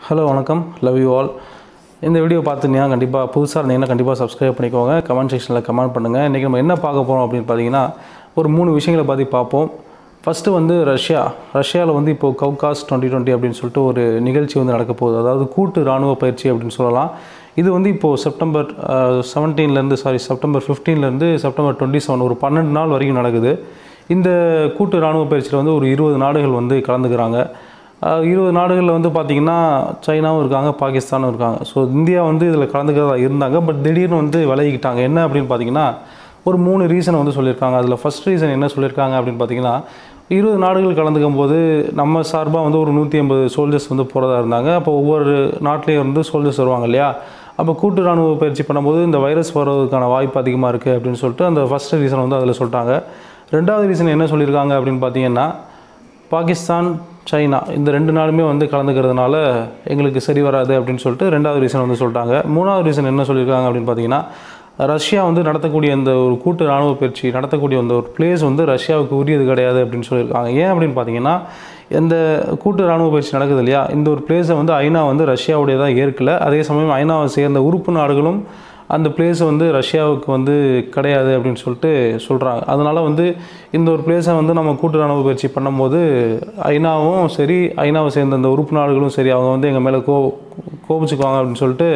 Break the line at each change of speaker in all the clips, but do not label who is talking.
hello வணக்கம் love you all இந்த video பார்த்துருந்தீங்கன்னா கண்டிப்பாக புதுசாக இருந்தீங்கன்னா கண்டிப்பாக சப்ஸ்கிரைப் பண்ணிக்கோங்க கமெண்ட் செக்ஷனில் கமெண்ட் பண்ணுங்கள் இன்றைக்கி நம்ம என்ன பார்க்க போகிறோம் அப்படின்னு பார்த்தீங்கன்னா ஒரு மூணு விஷயங்களை பற்றி பார்ப்போம் ஃபஸ்ட்டு வந்து ரஷ்யா ரஷ்யாவில் வந்து இப்போது கவுகாஸ் டுவெண்ட்டி டுவெண்ட்டி அப்படின்னு சொல்லிட்டு ஒரு நிகழ்ச்சி வந்து நடக்க போகுது அதாவது கூட்டு இராணுவ பயிற்சி அப்படின்னு சொல்லலாம் இது வந்து இப்போது செப்டம்பர் செவன்டீன்லேருந்து சாரி செப்டம்பர் ஃபிஃப்டீன்லேருந்து செப்டம்பர் டுவெண்ட்டி செவன் ஒரு பன்னெண்டு நாள் வரைக்கும் நடக்குது இந்த கூட்டு இராணுவ பயிற்சியில் வந்து ஒரு இருபது நாடுகள் வந்து கலந்துக்கிறாங்க அஹ் இருபது நாடுகளில் வந்து பார்த்திங்கன்னா சைனாவும் இருக்காங்க பாகிஸ்தானும் இருக்காங்க ஸோ இந்தியா வந்து இதில் கலந்துக்கிறதா இருந்தாங்க பட் திடீர்னு வந்து விலகிக்கிட்டாங்க என்ன அப்படின்னு பார்த்தீங்கன்னா ஒரு மூணு ரீசனை வந்து சொல்லியிருக்காங்க அதில் ஃபஸ்ட் ரீசன் என்ன சொல்லியிருக்காங்க அப்படின்னு பார்த்தீங்கன்னா இருபது நாடுகள் கலந்துக்கும் போது நம்ம சார்பாக வந்து ஒரு நூற்றி ஐம்பது சோல்ஜர்ஸ் வந்து போகிறதா இருந்தாங்க அப்போ ஒவ்வொரு நாட்டிலையும் வந்து சோல்ஜர்ஸ் வருவாங்க இல்லையா அப்போ கூட்டு இராணுவ பயிற்சி பண்ணும்போது இந்த வைரஸ் வர்றதுக்கான வாய்ப்பு அதிகமாக இருக்குது அப்படின்னு சொல்லிட்டு அந்த ஃபஸ்ட் ரீசன் வந்து அதில் சொல்லிட்டாங்க ரெண்டாவது ரீசன் என்ன சொல்லியிருக்காங்க அப்படின்னு பார்த்தீங்கன்னா பாகிஸ்தான் சைனா இந்த ரெண்டு நாளுமே வந்து கலந்துக்கிறதுனால எங்களுக்கு சரி வராது அப்படின்னு சொல்லிட்டு ரெண்டாவது ரீசன் வந்து சொல்லிட்டாங்க மூணாவது ரீசன் என்ன சொல்லியிருக்காங்க அப்படின்னு பார்த்தீங்கன்னா ரஷ்யா வந்து நடத்தக்கூடிய இந்த ஒரு கூட்டு இராணுவ பயிற்சி நடத்தக்கூடிய அந்த ஒரு பிளேஸ் வந்து ரஷ்யாவுக்கு உரியது கிடையாது அப்படின்னு சொல்லியிருக்காங்க ஏன் அப்படின்னு பார்த்தீங்கன்னா இந்த கூட்டு இராணுவ பயிற்சி நடக்குது இல்லையா இந்த ஒரு பிளேஸை வந்து ஐநா வந்து ரஷ்யாவுடையதாக ஏற்கல அதே சமயம் ஐநாவை சேர்ந்த உறுப்பு நாடுகளும் அந்த பிளேஸ் வந்து ரஷ்யாவுக்கு வந்து கிடையாது அப்படின்னு சொல்லிட்டு சொல்கிறாங்க அதனால் வந்து இந்த ஒரு பிளேஸை வந்து நம்ம கூட்டு ராணுவ பயிற்சி பண்ணும்போது ஐநாவும் சரி ஐநாவை சேர்ந்த அந்த உறுப்பு நாடுகளும் சரி அவங்க வந்து எங்கள் மேலே கோ கோபிச்சுக்குவாங்க அப்படின்னு சொல்லிட்டு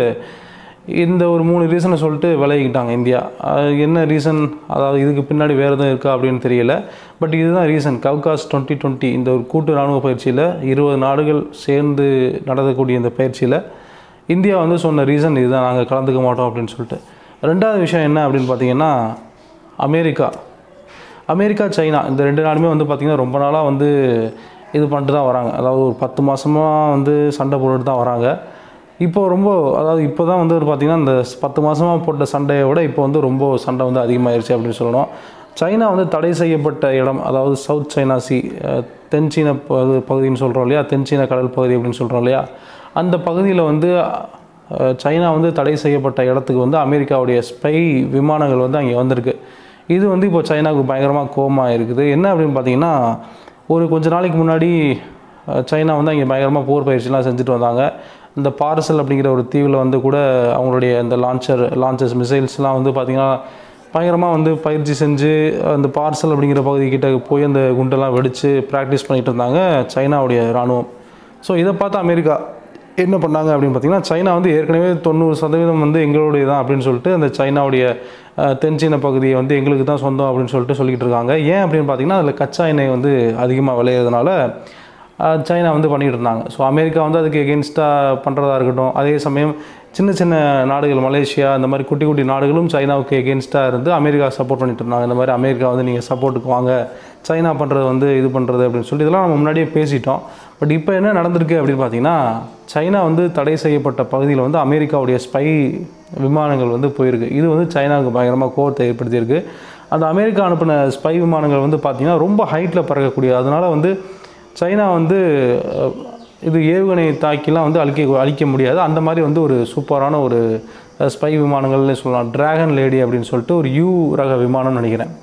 இந்த ஒரு மூணு ரீசனை சொல்லிட்டு விலகிக்கிட்டாங்க இந்தியா அது என்ன ரீசன் அதாவது இதுக்கு பின்னாடி வேறு எதுவும் இருக்கா அப்படின்னு தெரியல பட் இதுதான் ரீசன் கவுகாஸ் டுவெண்ட்டி டுவெண்ட்டி இந்த ஒரு கூட்டு இராணுவ பயிற்சியில் இருபது நாடுகள் சேர்ந்து நடத்தக்கூடிய இந்த பயிற்சியில் இந்தியா வந்து சொன்ன ரீசன் இதுதான் நாங்கள் கலந்துக்க மாட்டோம் அப்படின்னு சொல்லிட்டு ரெண்டாவது விஷயம் என்ன அப்படின்னு பார்த்தீங்கன்னா அமெரிக்கா அமெரிக்கா சைனா இந்த ரெண்டு நாடுமே வந்து பார்த்திங்கன்னா ரொம்ப நாளாக வந்து இது பண்ணிட்டு தான் வராங்க அதாவது ஒரு பத்து மாதமாக வந்து சண்டை போட்டுட்டு தான் வராங்க இப்போ ரொம்ப அதாவது இப்போ தான் வந்து பார்த்திங்கன்னா இந்த பத்து மாதமாக போட்ட சண்டையை விட இப்போ வந்து ரொம்ப சண்டை வந்து அதிகமாகிருச்சு அப்படின்னு சொல்லணும் சைனா வந்து தடை செய்யப்பட்ட இடம் அதாவது சவுத் சைனா சி அஹ், தென் சீன பகு பகுதின்னு சொல்கிறோம் இல்லையா தென் சீன கடல் பகுதி அப்படின்னு சொல்கிறோம் இல்லையா அந்த பகுதியில் வந்து அஹ், சைனா வந்து தடை செய்யப்பட்ட இடத்துக்கு வந்து அமெரிக்காவுடைய ஸ்பை விமானங்கள் வந்து அங்கே வந்திருக்கு இது வந்து இப்போ சைனாவுக்கு பயங்கரமாக கோபமாக இருக்குது என்ன அப்படின்னு பார்த்தீங்கன்னா ஒரு கொஞ்ச நாளைக்கு முன்னாடி அஹ், சைனா வந்து அங்கே பயங்கரமாக போர் பயிற்சிலாம் செஞ்சுட்டு வந்தாங்க இந்த பார்சல் அப்படிங்கிற ஒரு தீவில் வந்து கூட அவங்களுடைய இந்த லான்ச்சர் லான்ச்சர்ஸ் மிசைல்ஸ்லாம் வந்து பார்த்திங்கன்னா பயங்கரமாக வந்து பயிற்சி செஞ்சு அந்த பார்சல் அப்படிங்கிற பகுதிக்கிட்ட போய் அந்த குண்டெல்லாம் வெடித்து ப்ராக்டிஸ் பண்ணிகிட்டு இருந்தாங்க சைனாவுடைய இராணுவம் ஸோ இதை பார்த்து அமெரிக்கா என்ன பண்ணாங்க அப்படின்னு பார்த்தீங்கன்னா சைனா வந்து ஏற்கனவே தொண்ணூறு சதவீதம் வந்து எங்களுடைய தான் அப்படின்னு சொல்லிட்டு அந்த சைனாவுடைய அஹ், தென்சீன பகுதியை வந்து எங்களுக்கு தான் சொந்தம் அப்படின்னு சொல்லிட்டு சொல்லிக்கிட்டு இருக்காங்க ஏன் அப்படின்னு பார்த்தீங்கன்னா அதில் கச்சா எண்ணெய் வந்து அதிகமாக விளையிறதுனால அஹ், சைனா வந்து பண்ணிகிட்டு இருந்தாங்க ஸோ அமெரிக்கா வந்து அதுக்கு எகென்ஸ்டாக பண்ணுறதா இருக்கட்டும் அதே சமயம் சின்ன சின்ன நாடுகள் மலேசியா இந்த மாதிரி குட்டி குட்டி நாடுகளும் சைனாவுக்கு எகென்ஸ்டாக இருந்து அமெரிக்கா சப்போர்ட் பண்ணிட்டு இருந்தாங்க இந்த மாதிரி அமெரிக்கா வந்து நீங்கள் சப்போர்ட்டுக்கு வாங்க சைனா பண்ணுறது வந்து இது பண்ணுறது அப்படின்னு சொல்லி இதெல்லாம் நம்ம முன்னாடியே பேசிட்டோம் பட் இப்போ என்ன நடந்திருக்கு அப்படின்னு பார்த்தீங்கன்னா சைனா வந்து தடை செய்யப்பட்ட பகுதியில் வந்து அமெரிக்காவுடைய ஸ்பை விமானங்கள் வந்து போயிருக்கு இது வந்து சைனாவுக்கு பயங்கரமாக கோவத்தை ஏற்படுத்தியிருக்கு அந்த அமெரிக்கா அனுப்பின ஸ்பை விமானங்கள் வந்து பார்த்திங்கன்னா ரொம்ப ஹைட்டில் பறக்கக்கூடிய அதனால் வந்து சைனா வந்து அஹ், இது ஏவுகணை தாக்கிலாம் வந்து அழிக்க அழிக்க முடியாது அந்த மாதிரி வந்து ஒரு சூப்பரான ஒரு ஸ்பை விமானங்கள்னு சொல்லலாம் டிராகன் லேடி அப்படின்னு சொல்லிட்டு ஒரு யூ ரக விமானம்னு நினைக்கிறேன்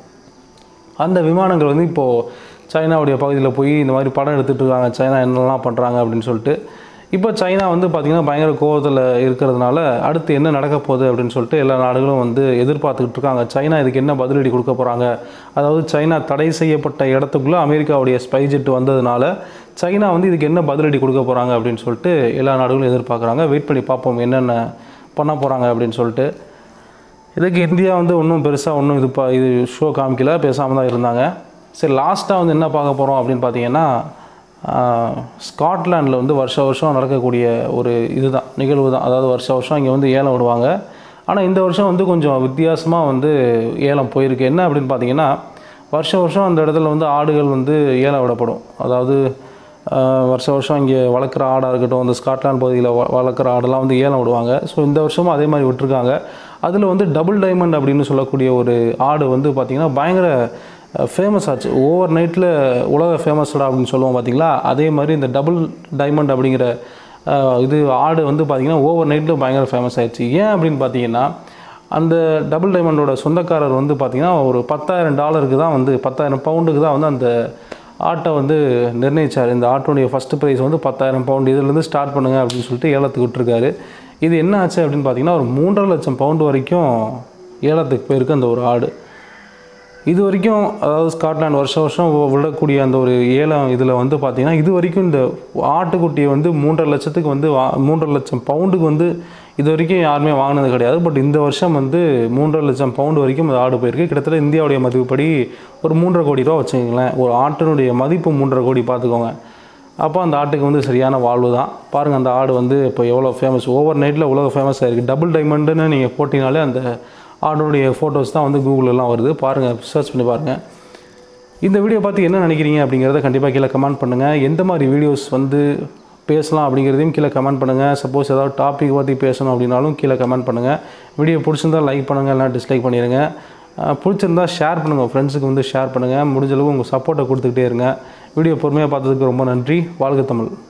அந்த விமானங்கள் வந்து இப்போது சைனாவுடைய பகுதியில் போய் இந்த மாதிரி படம் எடுத்துகிட்டு இருக்காங்க சைனா என்னெல்லாம் பண்ணுறாங்க அப்படின்னு சொல்லிட்டு இப்போ சைனா வந்து பார்த்திங்கன்னா பயங்கர கோவத்தில் இருக்கிறதுனால அடுத்து என்ன நடக்க போகுது அப்படின்னு சொல்லிட்டு எல்லா நாடுகளும் வந்து எதிர்பார்த்துக்கிட்டு இருக்காங்க சைனா இதுக்கு என்ன பதிலடி கொடுக்க போகிறாங்க அதாவது சைனா தடை செய்யப்பட்ட இடத்துக்குள்ளே அமெரிக்காவுடைய ஸ்பை ஜெட் வந்ததுனால சைனா வந்து இதுக்கு என்ன பதிலடி கொடுக்க போகிறாங்க அப்படின்னு சொல்லிட்டு எல்லா நாடுகளும் எதிர்பார்க்குறாங்க வெயிட் பண்ணி பார்ப்போம் என்னென்ன பண்ண போகிறாங்க அப்படின்னு சொல்லிட்டு இதுக்கு இந்தியா வந்து ஒன்றும் பெருசாக ஒன்றும் இது பா இது ஷோ காமிக்கல பேசாமல் தான் இருந்தாங்க சரி லாஸ்ட்டாக வந்து என்ன பார்க்க போகிறோம் அப்படின்னு பார்த்தீங்கன்னா ஸ்காட்லாண்டில் வந்து வருஷ வருஷம் நடக்கக்கூடிய ஒரு இதுதான் நிகழ்வு தான் அதாவது வருஷ வருஷம் இங்கே வந்து ஏலம் விடுவாங்க ஆனால் இந்த வருஷம் வந்து கொஞ்சம் வித்தியாசமாக வந்து ஏலம் போயிருக்கு என்ன அப்படின்னு பார்த்தீங்கன்னா வருஷ வருஷம் அந்த இடத்துல வந்து ஆடுகள் வந்து ஏலம் விடப்படும் அதாவது ஆஹ் வருஷ வருஷம் இங்கே வளர்க்குற ஆடாக இருக்கட்டும் அந்த ஸ்காட்லாந்து பகுதியில் வ வளர்க்குற ஆடெல்லாம் வந்து ஏலம் விடுவாங்க ஸோ இந்த வருஷமும் அதே மாதிரி விட்டுருக்காங்க அதில் வந்து டபுள் டைமண்ட் அப்படின்னு சொல்லக்கூடிய ஒரு ஆடு வந்து பார்த்திங்கன்னா பயங்கர ஃபேமஸ் ஆச்சு ஓவர் நைட்டில் உலக ஃபேமஸ்டா அப்படின்னு சொல்லுவோம் பார்த்தீங்களா அதே மாதிரி இந்த டபுள் டைமண்ட் அப்படிங்கிற ஆஹ் இது ஆடு வந்து பார்த்திங்கன்னா ஓவர் நைட்டில் பயங்கர ஃபேமஸ் ஆயிடுச்சு ஏன் அப்படின்னு பார்த்தீங்கன்னா அந்த டபுள் டைமண்டோட சொந்தக்காரர் வந்து பார்த்திங்கன்னா ஒரு பத்தாயிரம் டாலருக்கு தான் வந்து பத்தாயிரம் பவுண்டுக்கு தான் வந்து அந்த ஆட்டை வந்து நிர்ணயிச்சார் இந்த ஆட்டோடைய ஃபஸ்ட்டு ப்ரைஸ் வந்து பத்தாயிரம் பவுண்ட் இதுலேருந்து ஸ்டார்ட் பண்ணுங்க அப்படின்னு சொல்லிட்டு ஏலத்துக்கு விட்டுருக்காரு இது என்ன ஆச்சு அப்படின்னு பார்த்தீங்கன்னா ஒரு மூன்றரை லட்சம் பவுண்டு வரைக்கும் ஏலத்துக்கு போயிருக்கு அந்த ஒரு ஆடு இது வரைக்கும் அதாவது ஸ்காட்லாந்து வருஷம் வருஷம் வி- விடக்கூடிய அந்த ஒரு ஏலம் இதில் வந்து பார்த்தீங்கன்னா இது வரைக்கும் இந்த ஆட்டுக்குட்டியை வந்து மூன்றரை லட்சத்துக்கு வந்து வா மூன்றரை லட்சம் பவுண்டுக்கு வந்து இது வரைக்கும் யாருமே வாங்கினது கிடையாது பட் இந்த வருஷம் வந்து மூன்றரை லட்சம் பவுண்டு வரைக்கும் அந்த ஆடு போயிருக்கு கிட்டத்தட்ட இந்தியாவுடைய மதிப்புப்படி ஒரு மூன்றரை கோடி ரூபா வச்சுக்கோங்களேன் ஒரு ஆட்டினுடைய மதிப்பு மூன்றரை கோடி பார்த்துக்கோங்க அப்போ அந்த ஆட்டுக்கு வந்து சரியான வாழ்வு தான் பாருங்கள் அந்த ஆடு வந்து இப்போ எவ்வளோ ஃபேமஸ் ஓவர் நைட்டில் உலக ஃபேமஸ் ஆயிருக்கு டபுள் டைமண்டுன்னு நீங்கள் போட்டினாலே அந்த ஆடுடைய ஃபோட்டோஸ் தான் வந்து கூகுளெல்லாம் வருது பாருங்கள் சர்ச் பண்ணி பாருங்கள் இந்த வீடியோ பார்த்து என்ன நினைக்கிறீங்க அப்படிங்கிறத கண்டிப்பாக கீழே கமெண்ட் பண்ணுங்கள் எந்த மாதிரி வீடியோஸ் வந்து பேசலாம் அப்படிங்கிறதையும் கீழே கமெண்ட் பண்ணுங்கள் சப்போஸ் ஏதாவது டாபிக் பற்றி பேசணும் அப்படின்னாலும் கீழே கமெண்ட் பண்ணுங்கள் வீடியோ பிடிச்சிருந்தா லைக் பண்ணுங்கள் இல்லைனா டிஸ்லைக் பண்ணிடுங்க அஹ் பிடிச்சிருந்தா ஷேர் பண்ணுங்கள் ஃப்ரெண்ட்ஸுக்கு வந்து ஷேர் பண்ணுங்கள் முடிஞ்ச அளவு உங்கள் சப்போர்ட்டை கொடுத்துக்கிட்டே இருங்க வீடியோ பொறுமையாக பார்த்ததுக்கு ரொம்ப நன்றி வாழ்க தமிழ்